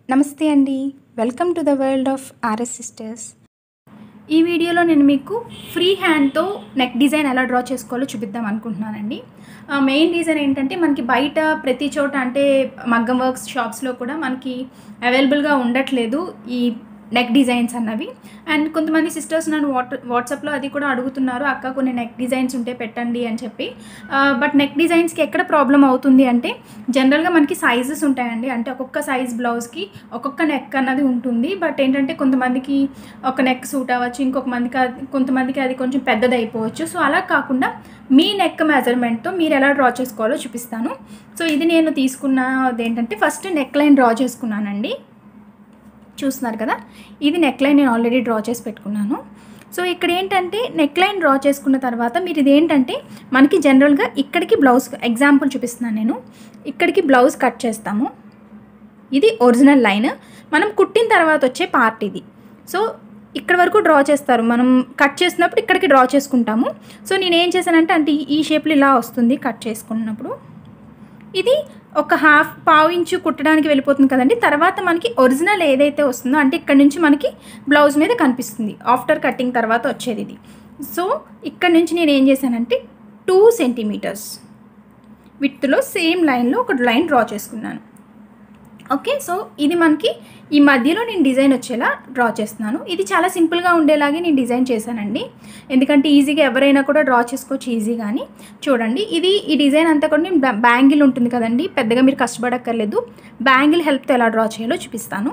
నమస్తే అండి welcome to the world of RS sisters ఈ వీడియోలో నేను మీకు ఫ్రీ హ్యాండ్తో నెక్ డిజైన్ ఎలా డ్రా చేసుకోవాలో చూపిద్దాం అనుకుంటున్నానండి మెయిన్ రీజన్ ఏంటంటే మనకి బయట ప్రతి చోట అంటే మగ్గం వర్క్స్ షాప్స్లో కూడా మనకి అవైలబుల్గా ఉండట్లేదు ఈ నెక్ డిజైన్స్ అన్నవి అండ్ కొంతమంది సిస్టర్స్ నన్ను వాట్ వాట్సాప్లో అది కూడా అడుగుతున్నారు అక్క కొన్ని నెక్ డిజైన్స్ ఉంటే పెట్టండి అని చెప్పి బట్ నెక్ డిజైన్స్కి ఎక్కడ ప్రాబ్లం అవుతుంది అంటే జనరల్గా మనకి సైజెస్ ఉంటాయండి అంటే ఒక్కొక్క సైజ్ బ్లౌజ్కి ఒక్కొక్క నెక్ అన్నది ఉంటుంది బట్ ఏంటంటే కొంతమందికి ఒక నెక్ సూట్ అవ్వచ్చు ఇంకొక మందికి అది కొంతమందికి అది కొంచెం పెద్దది అయిపోవచ్చు సో అలా కాకుండా మీ నెక్ మెజర్మెంట్తో మీరు ఎలా డ్రా చేసుకోవాలో చూపిస్తాను సో ఇది నేను తీసుకున్నది ఏంటంటే ఫస్ట్ నెక్ లైన్ డ్రా చేసుకున్నానండి చూస్తున్నారు కదా ఇది నెక్ లైన్ నేను ఆల్రెడీ డ్రా చేసి పెట్టుకున్నాను సో ఇక్కడ ఏంటంటే నెక్ లైన్ డ్రా చేసుకున్న తర్వాత మీరు ఇది ఏంటంటే మనకి జనరల్గా ఇక్కడికి బ్లౌజ్ ఎగ్జాంపుల్ చూపిస్తున్నాను నేను ఇక్కడికి బ్లౌజ్ కట్ చేస్తాము ఇది ఒరిజినల్ లైన్ మనం కుట్టిన తర్వాత వచ్చే పార్ట్ ఇది సో ఇక్కడ వరకు డ్రా చేస్తారు మనం కట్ చేసినప్పుడు ఇక్కడికి డ్రా చేసుకుంటాము సో నేను ఏం చేశానంటే అంటే ఈ షేప్లో ఇలా వస్తుంది కట్ చేసుకున్నప్పుడు ఇది ఒక హాఫ్ పావు ఇంచు కుట్టడానికి వెళ్ళిపోతుంది కదండి తర్వాత మనకి ఒరిజినల్ ఏదైతే వస్తుందో అంటే ఇక్కడ నుంచి మనకి బ్లౌజ్ మీద కనిపిస్తుంది ఆఫ్టర్ కటింగ్ తర్వాత వచ్చేది ఇది సో ఇక్కడ నుంచి నేను ఏం చేశానంటే టూ సెంటీమీటర్స్ విత్లో సేమ్ లైన్లో ఒక లైన్ డ్రా చేసుకున్నాను ఓకే సో ఇది మనకి ఈ మధ్యలో నేను డిజైన్ వచ్చేలా డ్రా చేస్తున్నాను ఇది చాలా సింపుల్గా ఉండేలాగే నేను డిజైన్ చేశానండి ఎందుకంటే ఈజీగా ఎవరైనా కూడా డ్రా చేసుకోవచ్చు ఈజీగాని చూడండి ఇది ఈ డిజైన్ అంతా కూడా నేను బ్యాంగిల్ ఉంటుంది కదండి పెద్దగా మీరు కష్టపడక్కర్లేదు బ్యాంగిల్ హెల్ప్తో ఎలా డ్రా చేయాలో చూపిస్తాను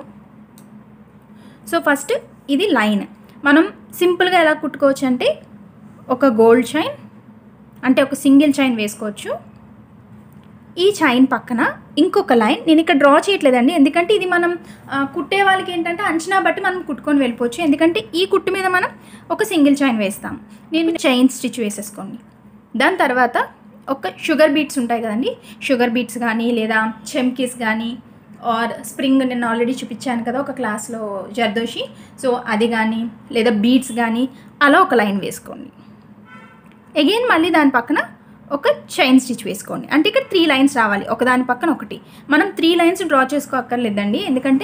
సో ఫస్ట్ ఇది లైన్ మనం సింపుల్గా ఎలా కుట్టుకోవచ్చు అంటే ఒక గోల్డ్ చైన్ అంటే ఒక సింగిల్ చైన్ వేసుకోవచ్చు ఈ చైన్ పక్కన ఇంకొక లైన్ నేను ఇక్కడ డ్రా చేయట్లేదండి ఎందుకంటే ఇది మనం కుట్టే వాళ్ళకి ఏంటంటే అంచనా బట్టి మనం కుట్టుకొని వెళ్ళిపోవచ్చు ఎందుకంటే ఈ కుట్టు మీద మనం ఒక సింగిల్ చైన్ వేస్తాం నేను చైన్ స్టిచ్ వేసేసుకోండి దాని తర్వాత ఒక షుగర్ బీట్స్ ఉంటాయి కదండి షుగర్ బీట్స్ కానీ లేదా చెమ్కీస్ కానీ ఆర్ స్ప్రింగ్ నేను ఆల్రెడీ చూపించాను కదా ఒక క్లాస్లో జర్దోషి సో అది కానీ లేదా బీట్స్ కానీ అలా ఒక లైన్ వేసుకోండి అగైన్ మళ్ళీ దాని పక్కన ఒక చైన్ స్టిచ్ వేసుకోండి అంటే ఇక్కడ త్రీ లైన్స్ రావాలి ఒకదాని పక్కన ఒకటి మనం త్రీ లైన్స్ డ్రా చేసుకోక్కర్లేదండి ఎందుకంటే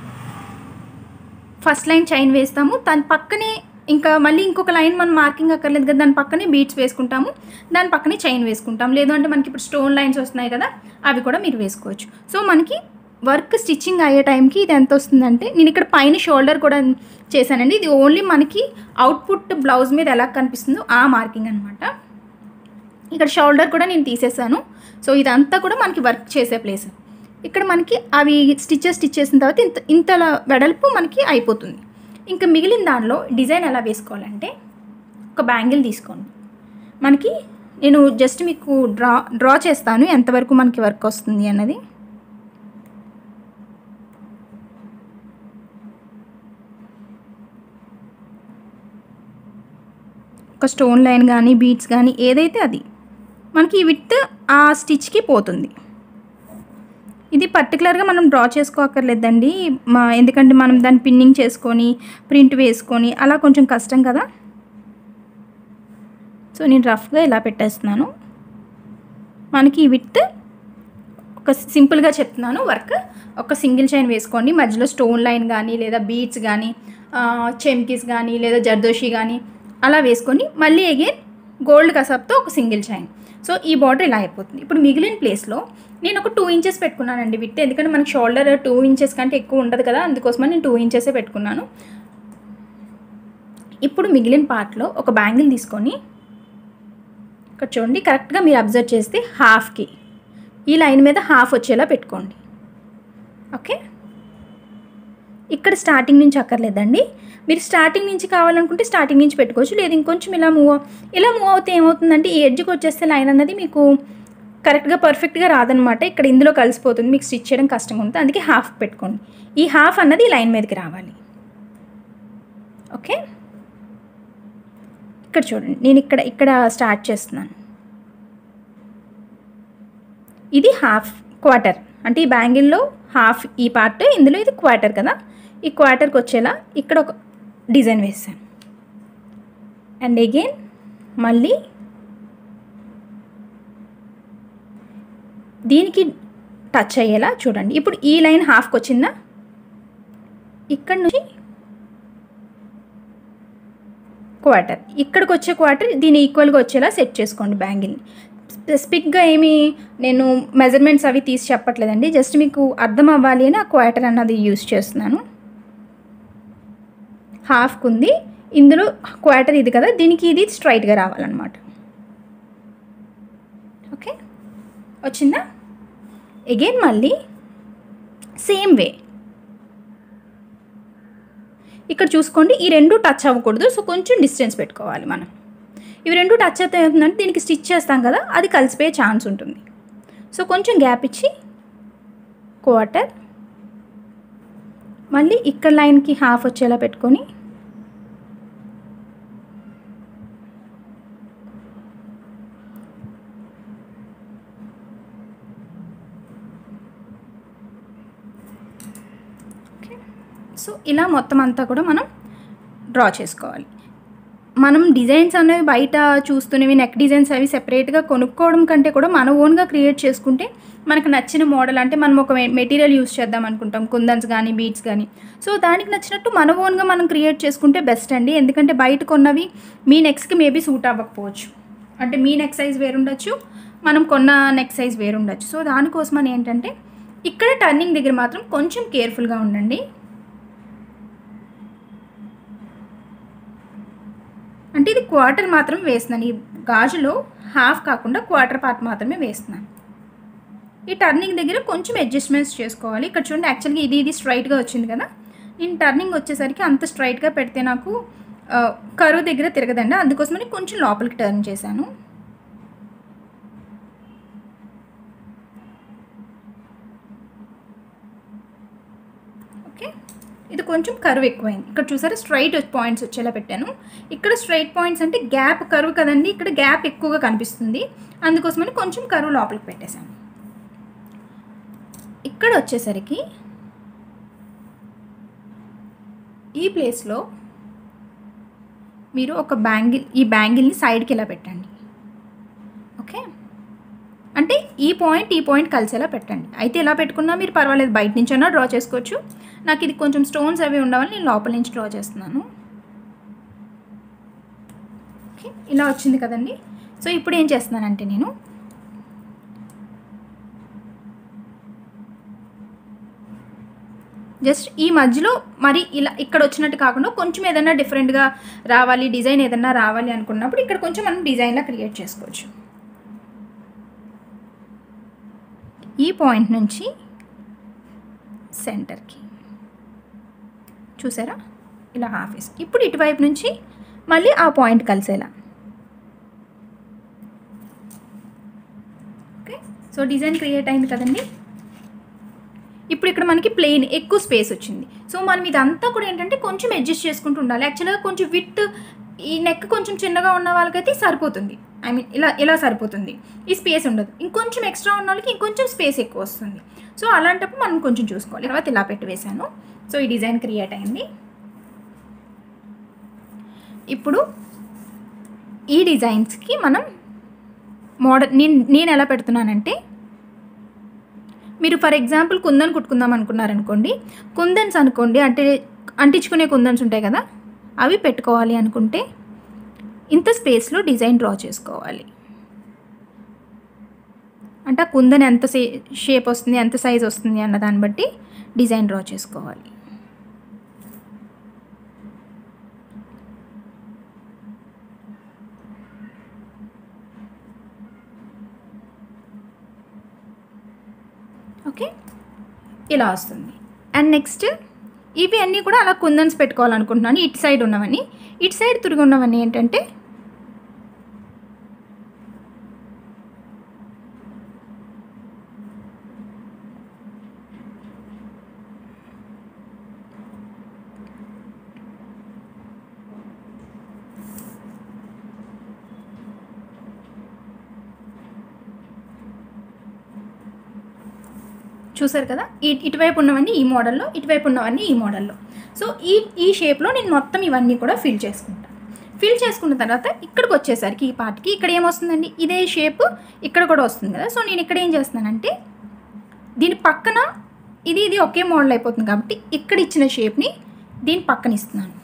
ఫస్ట్ లైన్ చైన్ వేస్తాము దాని పక్కనే ఇంకా మళ్ళీ ఇంకొక లైన్ మనం మార్కింగ్ అక్కర్లేదు కదా దాని పక్కనే బీట్స్ వేసుకుంటాము దాని పక్కనే చైన్ వేసుకుంటాం లేదు అంటే మనకి ఇప్పుడు స్టోన్ లైన్స్ వస్తున్నాయి కదా అవి కూడా మీరు వేసుకోవచ్చు సో మనకి వర్క్ స్టిచ్చింగ్ అయ్యే టైంకి ఇది ఎంత వస్తుందంటే నేను ఇక్కడ పైన షోల్డర్ కూడా చేశానండి ఇది ఓన్లీ మనకి అవుట్పుట్ బ్లౌజ్ మీద ఎలా కనిపిస్తుందో ఆ మార్కింగ్ అనమాట ఇక్కడ షోల్డర్ కూడా నేను తీసేసాను సో ఇదంతా కూడా మనకి వర్క్ చేసే ప్లేస్ ఇక్కడ మనకి అవి స్టిచ్చెస్ స్టిచ్ చేసిన తర్వాత ఇంత ఇంతలా వెడల్పు మనకి అయిపోతుంది ఇంకా మిగిలిన దానిలో డిజైన్ ఎలా వేసుకోవాలంటే ఒక బ్యాంగిల్ తీసుకోండి మనకి నేను జస్ట్ మీకు డ్రా డ్రా చేస్తాను ఎంతవరకు మనకి వర్క్ వస్తుంది అన్నది ఒక స్టోన్ లైన్ కానీ బీట్స్ కానీ ఏదైతే అది మనకి ఈ విత్ ఆ స్టిచ్కి పోతుంది ఇది పర్టికులర్గా మనం డ్రా చేసుకోక్కర్లేదండి మా ఎందుకంటే మనం దాన్ని పిన్నింగ్ చేసుకొని ప్రింట్ వేసుకొని అలా కొంచెం కష్టం కదా సో నేను రఫ్గా ఇలా పెట్టేస్తున్నాను మనకి ఈ విత్ ఒక సింపుల్గా చెప్తున్నాను వర్క్ ఒక సింగిల్ చైన్ వేసుకోండి మధ్యలో స్టోన్ లైన్ కానీ లేదా బీట్స్ కానీ చెమ్కీస్ కానీ లేదా జర్దోషి కానీ అలా వేసుకొని మళ్ళీ అగైన్ గోల్డ్ కసబ్తో ఒక సింగిల్ చైన్ సో ఈ బార్డర్ ఇలా అయిపోతుంది ఇప్పుడు మిగిలిన ప్లేస్లో నేను ఒక టూ ఇంచెస్ పెట్టుకున్నానండి విత్ ఎందుకంటే మనకి షోల్డర్ టూ ఇంచెస్ కంటే ఎక్కువ ఉండదు కదా అందుకోసమని నేను టూ ఇంచెసే పెట్టుకున్నాను ఇప్పుడు మిగిలిన పార్ట్లో ఒక బ్యాంగిల్ తీసుకొని ఇక్కడ చూడండి కరెక్ట్గా మీరు అబ్జర్వ్ చేస్తే హాఫ్కి ఈ లైన్ మీద హాఫ్ వచ్చేలా పెట్టుకోండి ఓకే ఇక్కడ స్టార్టింగ్ నుంచి అక్కర్లేదండి మీరు స్టార్టింగ్ నుంచి కావాలనుకుంటే స్టార్టింగ్ నుంచి పెట్టుకోవచ్చు లేదు ఇంకొంచెం ఇలా మూవ్ ఇలా మూవ్ అవుతే ఏమవుతుందంటే ఈ ఎడ్జ్కి వచ్చేస్తే లైన్ అన్నది మీకు కరెక్ట్గా పర్ఫెక్ట్గా రాదనమాట ఇక్కడ ఇందులో కలిసిపోతుంది మీకు స్టిచ్ చేయడం కష్టంగా ఉంటుంది అందుకే హాఫ్ పెట్టుకోండి ఈ హాఫ్ అన్నది లైన్ మీదకి రావాలి ఓకే ఇక్కడ చూడండి నేను ఇక్కడ ఇక్కడ స్టార్ట్ చేస్తున్నాను ఇది హాఫ్ క్వార్టర్ అంటే ఈ బ్యాంగిల్లో హాఫ్ ఈ పార్ట్ ఇందులో ఇది క్వార్టర్ కదా ఈ క్వార్టర్కి వచ్చేలా ఇక్కడ ఒక డిజైన్ వేసాను అండ్ అగైన్ మళ్ళీ దీనికి టచ్ అయ్యేలా చూడండి ఇప్పుడు ఈ లైన్ హాఫ్కి వచ్చిందా ఇక్కడ నుంచి క్వార్టర్ ఇక్కడికి వచ్చే క్వార్టర్ దీని ఈక్వల్గా వచ్చేలా సెట్ చేసుకోండి బ్యాంగిల్ని స్పెసిఫిక్గా ఏమి నేను మెజర్మెంట్స్ అవి తీసి చెప్పట్లేదండి జస్ట్ మీకు అర్థం అవ్వాలి అని ఆ క్వార్టర్ అన్నది యూస్ చేస్తున్నాను హాఫ్కి ఉంది ఇందులో క్వార్టర్ ఇది కదా దీనికి ఇది స్ట్రైట్గా రావాలన్నమాట ఓకే వచ్చిందా అగైన్ మళ్ళీ సేమ్ వే ఇక్కడ చూసుకోండి ఈ రెండు టచ్ అవ్వకూడదు సో కొంచెం డిస్టెన్స్ పెట్టుకోవాలి మనం ఇవి రెండు టచ్ అయితే అవుతుందంటే దీనికి స్టిచ్ చేస్తాం కదా అది కలిసిపోయే ఛాన్స్ ఉంటుంది సో కొంచెం గ్యాప్ ఇచ్చి క్వార్టర్ మళ్ళీ ఇక్కడ లైన్కి హాఫ్ వచ్చేలా పెట్టుకొని ఓకే సో ఇలా మొత్తం అంతా కూడా మనం డ్రా చేసుకోవాలి మనం డిజైన్స్ అనేవి బయట చూస్తున్నవి నెక్ డిజైన్స్ అవి సెపరేట్గా కొనుక్కోవడం కంటే కూడా మన ఓన్గా క్రియేట్ చేసుకుంటే మనకు నచ్చిన మోడల్ అంటే మనం ఒక మెటీరియల్ యూస్ చేద్దాం అనుకుంటాం కుందన్స్ కానీ బీట్స్ కానీ సో దానికి నచ్చినట్టు మన ఓన్గా మనం క్రియేట్ చేసుకుంటే బెస్ట్ అండి ఎందుకంటే బయట కొన్నవి మీ నెక్స్కి మేబీ సూట్ అవ్వకపోవచ్చు అంటే మీ నెక్ సైజ్ వేరుండొచ్చు మనం కొన్న నెక్ సైజ్ వేరుండొచ్చు సో దానికోసమని ఏంటంటే ఇక్కడ టర్నింగ్ దగ్గర మాత్రం కొంచెం కేర్ఫుల్గా ఉండండి అంటే ఇది క్వార్టర్ మాత్రం వేస్తున్నాను ఈ గాజులో హాఫ్ కాకుండా క్వార్టర్ పార్ట్ మాత్రమే వేస్తున్నాను ఈ టర్నింగ్ దగ్గర కొంచెం అడ్జస్ట్మెంట్స్ చేసుకోవాలి ఇక్కడ చూడండి యాక్చువల్గా ఇది ఇది స్ట్రైట్గా వచ్చింది కదా నేను టర్నింగ్ వచ్చేసరికి అంత స్ట్రైట్గా పెడితే నాకు కరువు దగ్గర తిరగదండి అందుకోసమని కొంచెం లోపలికి టర్న్ చేశాను ఓకే ఇది కొంచెం కరువు ఎక్కువైంది ఇక్కడ చూసారా స్ట్రైట్ పాయింట్స్ వచ్చేలా పెట్టాను ఇక్కడ స్ట్రైట్ పాయింట్స్ అంటే గ్యాప్ కరువు కదండి ఇక్కడ గ్యాప్ ఎక్కువగా కనిపిస్తుంది అందుకోసమని కొంచెం కరువు లోపలికి పెట్టేశాను ఇక్కడ వచ్చేసరికి ఈ ప్లేస్లో మీరు ఒక బ్యాంగిల్ ఈ బ్యాంగిల్ని సైడ్కి ఇలా పెట్టండి ఓకే అంటే ఈ పాయింట్ ఈ పాయింట్ కలిసేలా పెట్టండి అయితే ఇలా పెట్టుకున్నా మీరు పర్వాలేదు బయట నుంచైనా డ్రా చేసుకోవచ్చు నాకు ఇది కొంచెం స్టోన్స్ అవి ఉండవని నేను లోపల నుంచి డ్రా చేస్తున్నాను ఓకే ఇలా వచ్చింది కదండి సో ఇప్పుడు ఏం చేస్తున్నానంటే నేను జస్ట్ ఈ మధ్యలో మరి ఇలా ఇక్కడ వచ్చినట్టు కాకుండా కొంచెం ఏదైనా డిఫరెంట్గా రావాలి డిజైన్ ఏదైనా రావాలి అనుకున్నప్పుడు ఇక్కడ కొంచెం మనం డిజైన్లా క్రియేట్ చేసుకోవచ్చు ఈ పాయింట్ నుంచి సెంటర్కి చూసారా ఇలా హాఫ్ వేసి ఇప్పుడు ఇటువైపు నుంచి మళ్ళీ ఆ పాయింట్ కలిసేలా ఓకే సో డిజైన్ క్రియేట్ అయింది కదండి ఇప్పుడు ఇక్కడ మనకి ప్లెయిన్ ఎక్కువ స్పేస్ వచ్చింది సో మనం ఇదంతా కూడా ఏంటంటే కొంచెం అడ్జస్ట్ చేసుకుంటూ ఉండాలి యాక్చువల్గా కొంచెం విత్ ఈ నెక్ కొంచెం చిన్నగా ఉన్న వాళ్ళకైతే సరిపోతుంది ఐ మీన్ ఇలా ఇలా సరిపోతుంది ఈ స్పేస్ ఉండదు ఇంకొంచెం ఎక్స్ట్రా ఉన్న వాళ్ళకి ఇంకొంచెం స్పేస్ ఎక్కువ వస్తుంది సో అలాంటప్పుడు మనం కొంచెం చూసుకోవాలి తర్వాత ఇలా పెట్టి వేసాను సో ఈ డిజైన్ క్రియేట్ అయింది ఇప్పుడు ఈ డిజైన్స్కి మనం మోడల్ నేను నేను ఎలా పెడుతున్నానంటే మీరు ఫర్ ఎగ్జాంపుల్ కుందన్ కుట్టుకుందాం అనుకున్నారనుకోండి కుందన్స్ అనుకోండి అంటే అంటించుకునే కుందన్స్ ఉంటాయి కదా అవి పెట్టుకోవాలి అనుకుంటే ఇంత స్పేస్లో డిజైన్ డ్రా చేసుకోవాలి అంటే ఆ కుందన్ ఎంత సే షేప్ వస్తుంది ఎంత సైజ్ వస్తుంది అన్న దాన్ని బట్టి డిజైన్ డ్రా చేసుకోవాలి ఓకే ఇలా వస్తుంది అండ్ నెక్స్ట్ ఇవి అన్నీ కూడా అలా కుందన్స్ పెట్టుకోవాలనుకుంటున్నాను ఇటు సైడ్ ఉన్నవన్నీ ఇటు సైడ్ తిరిగి ఉన్నవన్నీ ఏంటంటే చూసారు కదా ఈ ఇటువైపు ఉన్నవన్నీ ఈ మోడల్లో ఇటువైపు ఉన్నవన్నీ ఈ మోడల్లో సో ఈ ఈ షేప్లో నేను మొత్తం ఇవన్నీ కూడా ఫిల్ చేసుకుంటాను ఫిల్ చేసుకున్న తర్వాత ఇక్కడికి వచ్చేసరికి ఈ పార్ట్కి ఇక్కడ ఏమొస్తుందండి ఇదే షేప్ ఇక్కడ కూడా వస్తుంది కదా సో నేను ఇక్కడ ఏం చేస్తున్నానంటే దీని పక్కన ఇది ఇది ఒకే మోడల్ అయిపోతుంది కాబట్టి ఇక్కడ ఇచ్చిన షేప్ని దీని పక్కన ఇస్తున్నాను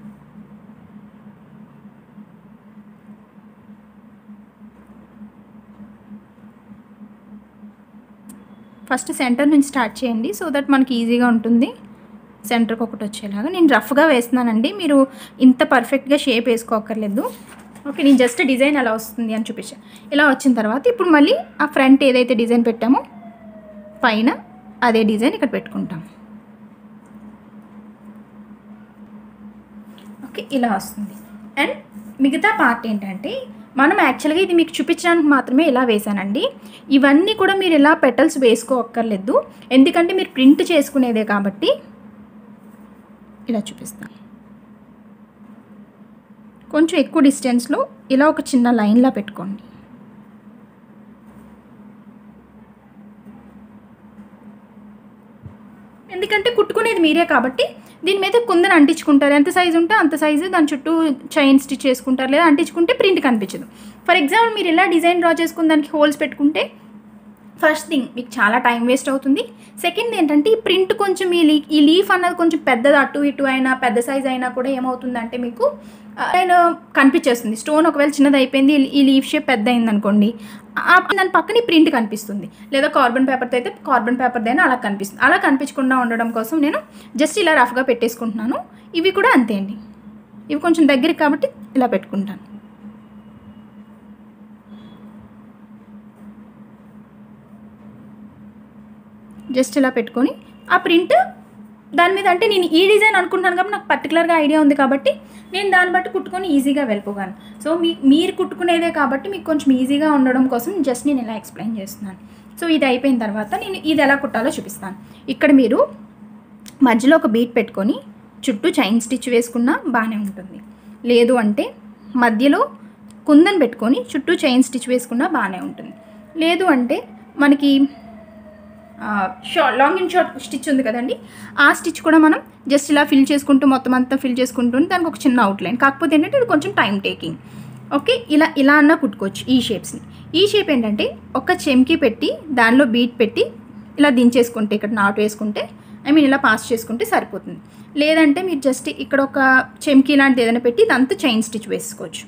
ఫస్ట్ సెంటర్ నుంచి స్టార్ట్ చేయండి సో దట్ మనకి ఈజీగా ఉంటుంది సెంటర్కి ఒకటి వచ్చేలాగా నేను రఫ్గా వేస్తున్నానండి మీరు ఇంత పర్ఫెక్ట్గా షేప్ వేసుకోకర్లేదు ఓకే నేను జస్ట్ డిజైన్ ఎలా వస్తుంది అని చూపించాను ఇలా వచ్చిన తర్వాత ఇప్పుడు మళ్ళీ ఆ ఫ్రంట్ ఏదైతే డిజైన్ పెట్టామో పైన అదే డిజైన్ ఇక్కడ పెట్టుకుంటాం ఓకే ఇలా వస్తుంది అండ్ మిగతా పార్ట్ ఏంటంటే మనం యాక్చువల్గా ఇది మీకు చూపించడానికి మాత్రమే ఇలా వేసానండి ఇవన్నీ కూడా మీరు ఇలా పెటల్స్ వేసుకోక్కర్లేదు ఎందుకంటే మీరు ప్రింట్ చేసుకునేదే కాబట్టి ఇలా చూపిస్తాను కొంచెం ఎక్కువ డిస్టెన్స్లో ఇలా ఒక చిన్న లైన్లా పెట్టుకోండి ఎందుకంటే కుట్టుకునేది మీరే కాబట్టి దీని మీద కుందన అంటించుకుంటారు ఎంత సైజు ఉంటే అంత సైజు దాని చుట్టూ చైన్ స్టిచ్ చేసుకుంటారు లేదా అంటించుకుంటే ప్రింట్ కనిపించదు ఫర్ ఎగ్జాంపుల్ మీరు ఇలా డిజైన్ డ్రా చేసుకుని దానికి హోల్స్ పెట్టుకుంటే ఫస్ట్ థింగ్ మీకు చాలా టైం వేస్ట్ అవుతుంది సెకండ్ ఏంటంటే ఈ ప్రింట్ కొంచెం ఈ లీ ఈ లీఫ్ అన్నది కొంచెం పెద్దది అటు ఇటు అయినా పెద్ద సైజ్ అయినా కూడా ఏమవుతుందంటే మీకు ఆయన కనిపించేస్తుంది స్టోన్ ఒకవేళ చిన్నది అయిపోయింది ఈ లీఫ్ షేప్ పెద్ద అయింది అనుకోండి దాని పక్కన ప్రింట్ కనిపిస్తుంది లేదా కార్బన్ పేపర్తో అయితే కార్బన్ పేపర్ అయినా అలా కనిపిస్తుంది అలా కనిపించకుండా ఉండడం కోసం నేను జస్ట్ ఇలా రఫ్గా పెట్టేసుకుంటున్నాను ఇవి కూడా అంతే అండి ఇవి కొంచెం దగ్గరికి కాబట్టి ఇలా పెట్టుకుంటాను జస్ట్ ఇలా పెట్టుకొని ఆ ప్రింట్ దాని మీద అంటే నేను ఈ డిజైన్ అనుకుంటున్నాను కాబట్టి నాకు పర్టికులర్గా ఐడియా ఉంది కాబట్టి నేను దాన్ని బట్టి కుట్టుకొని ఈజీగా వెళ్ళిపోగాను సో మీ మీరు కుట్టుకునేదే కాబట్టి మీకు కొంచెం ఈజీగా ఉండడం కోసం జస్ట్ నేను ఇలా ఎక్స్ప్లెయిన్ చేస్తున్నాను సో ఇది అయిపోయిన తర్వాత నేను ఇది ఎలా కుట్టాలో చూపిస్తాను ఇక్కడ మీరు మధ్యలో ఒక బీట్ పెట్టుకొని చుట్టూ చైన్ స్టిచ్ వేసుకున్నా బాగానే ఉంటుంది లేదు అంటే మధ్యలో కుందన్ పెట్టుకొని చుట్టూ చైన్ స్టిచ్ వేసుకున్నా బాగానే ఉంటుంది లేదు అంటే మనకి short long and short stitch ఉంది కదండి ఆ స్టిచ్ కూడా మనం జస్ట్ ఇలా ఫిల్ చేసుకుంటూ మొత్తం అంతా ఫిల్ చేసుకుంటూ దానికి ఒక చిన్న అవుట్లైన్ కాకపోతే ఏంటంటే ఇది కొంచెం టైం టేకింగ్ ఓకే ఇలా ఇలా అన్నా కుట్టుకోవచ్చు ఈ షేప్స్ని ఈ షేప్ ఏంటంటే ఒక చెమ్కి పెట్టి దానిలో బీట్ పెట్టి ఇలా దించేసుకుంటే ఇక్కడ నాటు వేసుకుంటే ఐ మీన్ ఇలా పాస్ చేసుకుంటే సరిపోతుంది లేదంటే మీరు జస్ట్ ఇక్కడ ఒక చెమ్కి లాంటిది ఏదైనా పెట్టి ఇదంతా చైన్ స్టిచ్ వేసుకోవచ్చు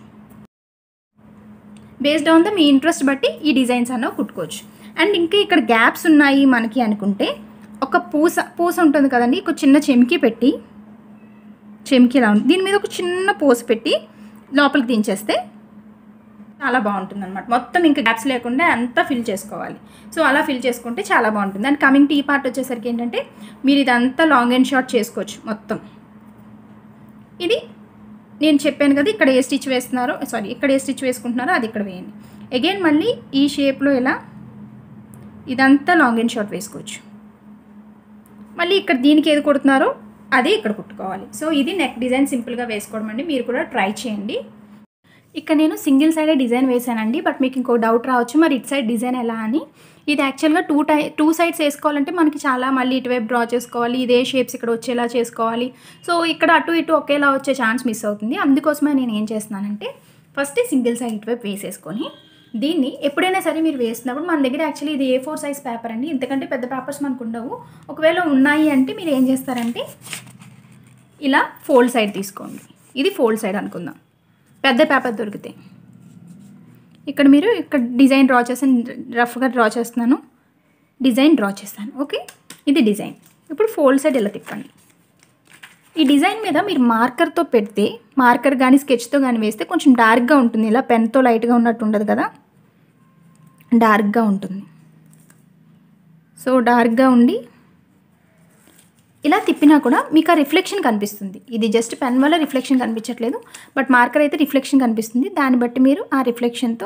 బేస్డ్ ఆన్ ద మీ ఇంట్రెస్ట్ బట్టి ఈ డిజైన్స్ అన్న కుట్టుకోవచ్చు అండ్ ఇంకా ఇక్కడ గ్యాప్స్ ఉన్నాయి మనకి అనుకుంటే ఒక పూస పూస ఉంటుంది కదండి ఒక చిన్న చెమికి పెట్టి చెమికి ఇలా ఉంది దీని మీద ఒక చిన్న పూస పెట్టి లోపలికి దించేస్తే చాలా బాగుంటుంది అనమాట మొత్తం ఇంకా గ్యాప్స్ లేకుండా అంతా ఫిల్ చేసుకోవాలి సో అలా ఫిల్ చేసుకుంటే చాలా బాగుంటుంది అండ్ కమింగ్ టీ పార్ట్ వచ్చేసరికి ఏంటంటే మీరు ఇదంతా లాంగ్ అండ్ షార్ట్ చేసుకోవచ్చు మొత్తం ఇది నేను చెప్పాను కదా ఇక్కడ ఏ స్టిచ్ వేస్తున్నారో సారీ ఇక్కడ ఏ స్టిచ్ వేసుకుంటున్నారో అది ఇక్కడ వేయండి అగైన్ మళ్ళీ ఈ షేప్లో ఇలా ఇదంతా లాంగ్ అండ్ షార్ట్ వేసుకోవచ్చు మళ్ళీ ఇక్కడ దీనికి ఏది కుడుతున్నారో అదే ఇక్కడ కుట్టుకోవాలి సో ఇది నెక్ డిజైన్ సింపుల్గా వేసుకోవడం అండి మీరు కూడా ట్రై చేయండి ఇక్కడ నేను సింగిల్ సైడే డిజైన్ వేసానండి బట్ మీకు ఇంకో డౌట్ రావచ్చు మరి ఇటు సైడ్ డిజైన్ ఎలా అని ఇది యాక్చువల్గా టూ టై టూ సైడ్స్ వేసుకోవాలంటే మనకి చాలా మళ్ళీ ఇటువైపు డ్రా చేసుకోవాలి ఇదే షేప్స్ ఇక్కడ వచ్చేలా చేసుకోవాలి సో ఇక్కడ అటు ఇటు ఒకేలా వచ్చే ఛాన్స్ మిస్ అవుతుంది అందుకోసమే నేను ఏం చేస్తున్నానంటే ఫస్ట్ సింగిల్ సైడ్ ఇటువైపు వేసేసుకొని దీన్ని ఎప్పుడైనా సరే మీరు వేసినప్పుడు మన దగ్గర యాక్చువల్లీ ఇది ఏ ఫోర్ సైజ్ పేపర్ అండి ఇంతకంటే పెద్ద పేపర్స్ మనకు ఉండవు ఒకవేళ ఉన్నాయి అంటే మీరు ఏం చేస్తారంటే ఇలా ఫోల్డ్ సైడ్ తీసుకోండి ఇది ఫోల్డ్ సైడ్ అనుకుందాం పెద్ద పేపర్ దొరికితే ఇక్కడ మీరు ఇక్కడ డిజైన్ డ్రా చేసాను రఫ్గా డ్రా చేస్తున్నాను డిజైన్ డ్రా చేస్తాను ఓకే ఇది డిజైన్ ఇప్పుడు ఫోల్డ్ సైడ్ ఇలా తిప్పండి ఈ డిజైన్ మీద మీరు మార్కర్తో పెడితే మార్కర్ కానీ స్కెచ్తో కానీ వేస్తే కొంచెం డార్క్గా ఉంటుంది ఇలా పెన్తో లైట్గా ఉన్నట్టు ఉండదు కదా డార్క్గా ఉంటుంది సో డార్క్గా ఉండి ఇలా తిప్పినా కూడా మీకు ఆ రిఫ్లెక్షన్ కనిపిస్తుంది ఇది జస్ట్ పెన్ వల్ల రిఫ్లెక్షన్ కనిపించట్లేదు బట్ మార్కర్ అయితే రిఫ్లెక్షన్ కనిపిస్తుంది దాన్ని బట్టి మీరు ఆ రిఫ్లెక్షన్తో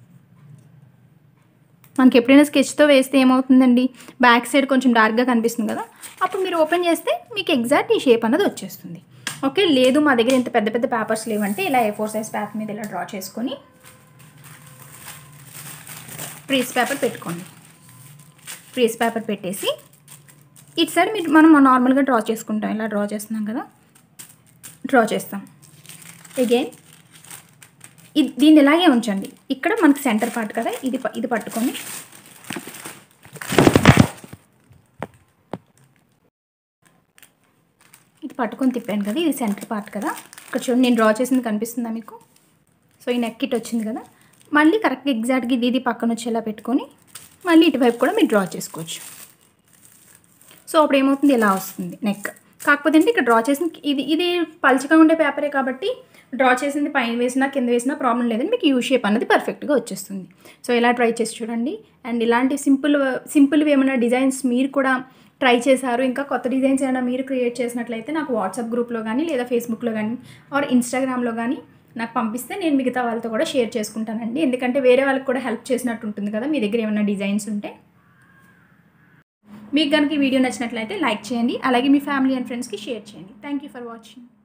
మనకి ఎప్పుడైనా స్కెచ్తో వేస్తే ఏమవుతుందండి బ్యాక్ సైడ్ కొంచెం డార్క్గా కనిపిస్తుంది కదా అప్పుడు మీరు ఓపెన్ చేస్తే మీకు ఎగ్జాక్ట్ ఈ షేప్ అన్నది వచ్చేస్తుంది ఓకే లేదు మా దగ్గర ఇంత పెద్ద పెద్ద పేపర్స్ లేవంటే ఇలా ఏ ఫోర్ సైజ్ పేపర్ మీద ఇలా డ్రా చేసుకొని ప్రీస్ పేపర్ పెట్టుకోండి ప్రీస్ పేపర్ పెట్టేసి ఇటు సైడ్ మీరు మనం నార్మల్గా డ్రా చేసుకుంటాం ఇలా డ్రా చేస్తున్నాం కదా డ్రా చేస్తాం అగైన్ ఇది దీన్ని ఇలాగే ఉంచండి ఇక్కడ మనకి సెంటర్ పార్ట్ కదా ఇది ప- ఇది పట్టుకొని ఇటు పట్టుకొని తిప్పాను కదా ఇది సెంటర్ పార్ట్ కదా ఇక్కడ చూడండి నేను డ్రా చేసింది కనిపిస్తుందా మీకు సో ఈ నెక్ ఇటు వచ్చింది కదా మళ్ళీ కరెక్ట్గా ఎగ్జాక్ట్గా ఇది ఇది పక్కన వచ్చేలా పెట్టుకొని మళ్ళీ ఇటువైపు కూడా మీరు డ్రా చేసుకోవచ్చు సో అప్పుడు ఏమవుతుంది ఇలా వస్తుంది నెక్ కాకపోతే అంటే ఇక్కడ డ్రా చేసిన ఇది ఇది పల్చగా ఉండే పేపరే కాబట్టి డ్రా చేసింది పైన వేసినా కింద వేసినా ప్రాబ్లం లేదని మీకు యూ షేప్ అన్నది పర్ఫెక్ట్గా వచ్చేస్తుంది సో ఇలా ట్రై చేసి చూడండి అండ్ ఇలాంటి సింపుల్ సింపుల్వి ఏమైనా డిజైన్స్ మీరు కూడా ట్రై చేశారు ఇంకా కొత్త డిజైన్స్ ఏమైనా మీరు క్రియేట్ చేసినట్లయితే నాకు వాట్సాప్ గ్రూప్లో కానీ లేదా ఫేస్బుక్లో కానీ ఆర్ ఇన్స్టాగ్రామ్లో కానీ నాకు పంపిస్తే నేను మిగతా వాళ్ళతో కూడా షేర్ చేసుకుంటానండి ఎందుకంటే వేరే వాళ్ళకి కూడా హెల్ప్ చేసినట్టు ఉంటుంది కదా మీ దగ్గర ఏమైనా డిజైన్స్ ఉంటే మీకు కనుక ఈ వీడియో నచ్చినట్లయితే లైక్ చేయండి అలాగే మీ ఫ్యామిలీ అండ్ ఫ్రెండ్స్కి షేర్ చేయండి థ్యాంక్ యూ ఫర్ వాచింగ్